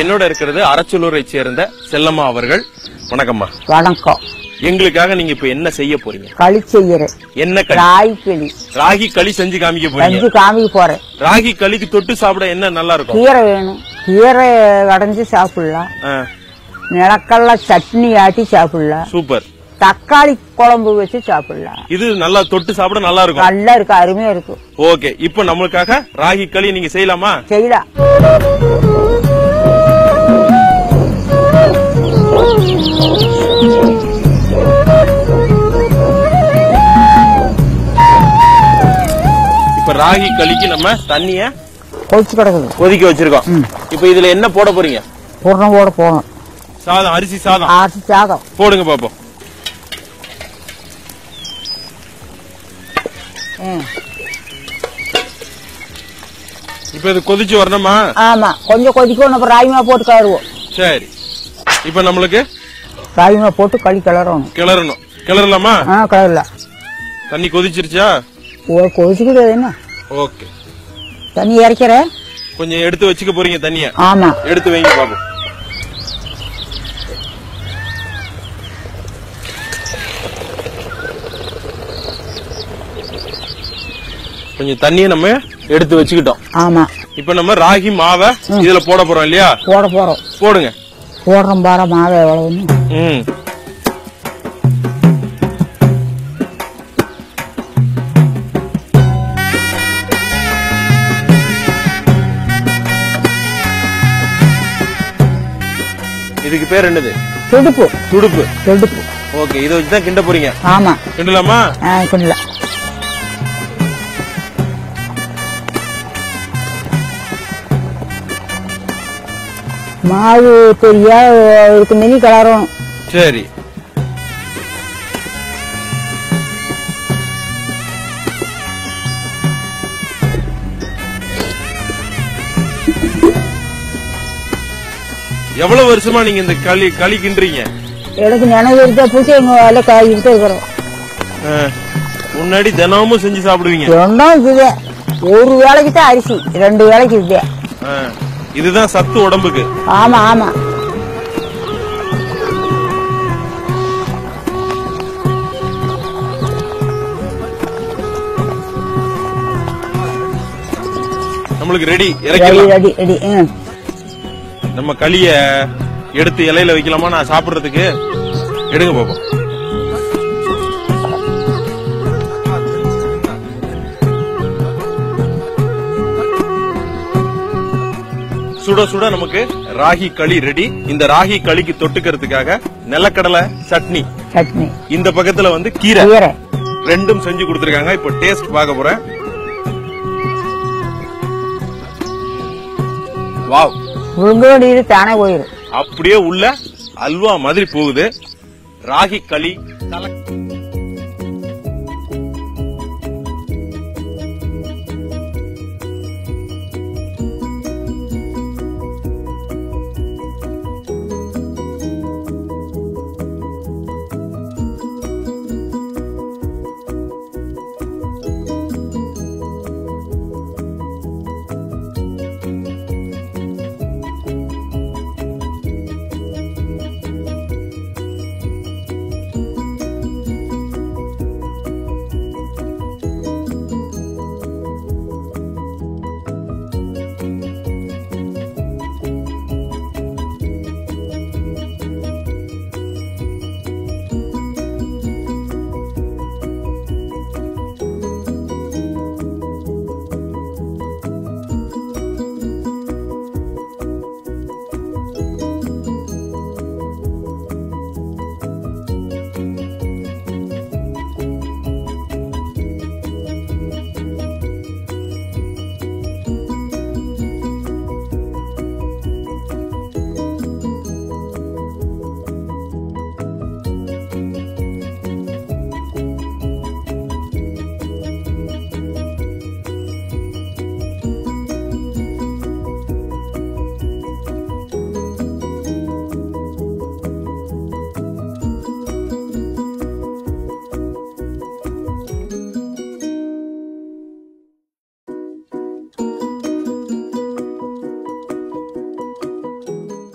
என்னோட இருக்கிறது அரச்சலூரை சேர்ந்த செல்லம்மா அவர்கள் வணக்கம்மா வணக்கம் எங்களுக்காக நீங்க இப்ப என்ன செய்ய போறீங்க களி செய்யறேன் என்ன களி ராய் களி ராகி களி செஞ்சு காமிக்க போறீங்க செஞ்சு காமிக்க போறேன் ராகி களிக்கு தொட்டு சாப்பிட என்ன நல்லா இருக்கும் கீரை வேணும் கீரை கடைஞ்சு சாப்பிடலாம் ஆ, நிலக்கடலை சட்னி ஆட்டி சாப்பிடலாம் சூப்பர் தக்காளி குழம்பு வச்சு சாப்பிடலாம் இது நல்லா தொட்டு சாப்பிட நல்லா இருக்கும் நல்லா இருக்கு அருமையா இருக்கு ஓகே இப்போ நம்மளுக்காக ராகி களி நீங்க செய்யலாமா செய்யலாம் இப்ப ராகி களிக்கு நம்ம தண்ணிய கொதிச்சு கிடக்குது கொதிக்க வச்சிருக்கோம் இப்ப இதுல என்ன போட போறீங்க பூர்ணம் போட போகணும் சாதம் அரிசி சாதம் அரிசி சாதம் போடுங்க பாப்போம் ம். இப்ப இது கொதிச்சு வரணுமா ஆமா கொஞ்சம் கொதிக்கணும் அப்புறம் ராய்மா போட்டு கழுவுவோம் சரி இப்ப நம்மளுக்கு ராய்மா போட்டு களி கிளறணும் கிளறணும் கிளறலாமா ஆ கிளறலாம் தண்ணி கொதிச்சிருச்சா ஒரு கொதிச்சுக்கிட்டு என்ன ஓகே தண்ணி இறக்கிறேன் கொஞ்சம் எடுத்து வச்சுக்க போறீங்க தண்ணிய ஆமா எடுத்து வைங்க பாப்போம் கொஞ்சம் தண்ணிய நம்ம எடுத்து வச்சுக்கிட்டோம் ஆமா இப்ப நம்ம ராகி மாவை இதுல போட போறோம் இல்லையா போட போறோம் போடுங்க போடுறோம் பாரு மாவை எவ்வளவுன்னு ம் இதுக்கு பேர் என்னது துடுப்பு துடுப்பு துடுப்பு ஓகே இதை வச்சுதான் கிண்ட போறீங்க ஆமா கிண்டலாமா ஆ கொஞ்சம் மாவு பெரியா இருக்கு மினி கலரும் சரி எவ்வளவு வருஷமா நீங்க இந்த களி களி கிண்டுறீங்க எனக்கு நினைவு இருக்கா பூச்சி எங்க வேலை காய்கிட்டு இருக்கிறோம் ஆ, முன்னாடி தினமும் செஞ்சு சாப்பிடுவீங்க ரெண்டும் இதுவே ஒரு வேலைக்கு தான் அரிசி ரெண்டு வேலைக்கு இதுவே ஆ, இதுதான் சத்து உடம்புக்கு ஆமா ஆமா நம்மளுக்கு ரெடி ரெடி இறக்கலாம் ரெடி ரெடி ம் நம்ம களிய எடுத்து இலையில வைக்கலாமா நான் சாப்பிடுறதுக்கு எடுங்க பாப்போம் சுட சுட நமக்கு ராகி களி ரெடி இந்த ராகி களிக்கு தொட்டுக்கிறதுக்காக நிலக்கடலை சட்னி சட்னி இந்த பக்கத்துல வந்து கீரை கீரை ரெண்டும் செஞ்சு கொடுத்திருக்காங்க இப்போ டேஸ்ட் பார்க்க போறேன் வாவ் உளுங்க வேண்டியது தானே போயிடும் அப்படியே உள்ள அல்வா மாதிரி போகுது ராகி களி தல-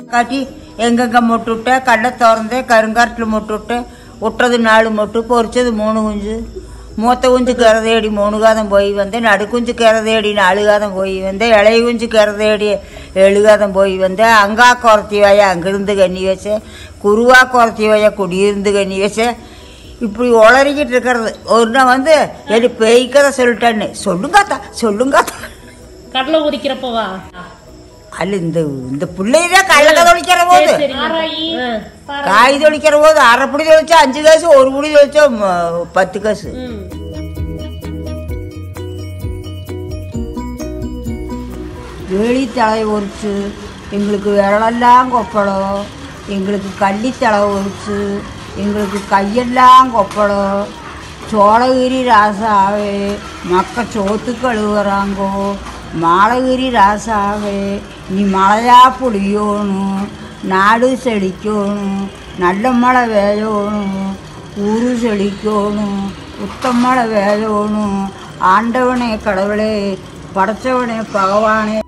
காட்டி எங்கெங்க முட்டுவிட்ட கடலை திறந்து கருங்காட்டில் முட்டுவிட்டு விட்டுறது நாலு மொட்டு பொரிச்சது மூணு குஞ்சு மூத்த குஞ்சு கரதேடி மூணு காதம் போய் வந்தேன் நடுக்குஞ்சு கரதேடி நாலு காதம் போய் வந்தேன் இளைய குஞ்சு கரதேடி ஏழு காதம் போய் வந்தேன் அங்கா குறத்தி வாய அங்கிருந்து கண்ணி வச்சேன் குருவா குறத்தி வாய குடியிருந்து கண்ணி வச்சேன் இப்படி உளறிக்கிட்டு இருக்கிறது ஒரு நாள் வந்து எடி பேய்க்கதை சொல்லிட்டேன்னு சொல்லுங்காத்தா சொல்லுங்காத்தா கடலை உரிக்கிறப்பவா அல்ல இந்த இந்த பிள்ளைதான் கள்ளக்க தொழிக்கிற போது ஆராயி காய் தொழிக்கிற போது அரை புடி தொழிச்சா அஞ்சு காசு ஒரு புடி தொழிச்சா ம- பத்து காசு ம். வேலித்தலை உரிச்சு எங்களுக்கு விரலெல்லாம் கொப்பளம் எங்களுக்கு கள்ளித்தலை உரிச்சு எங்களுக்கு கையெல்லாம் கொப்பளம் சோழகிரி ராசாவே மக்க சோத்து கழுவுறாங்கோ மாலகிரி ராசாவே நீ மழையா புளியோணும் நாடு செழிக்கணும் நல்ல மழை வேயணும் ஊரு செழிக்கணும் உத்தமழை வேயணும் ஆண்டவனே கடவுளே படைச்சவனே பகவானே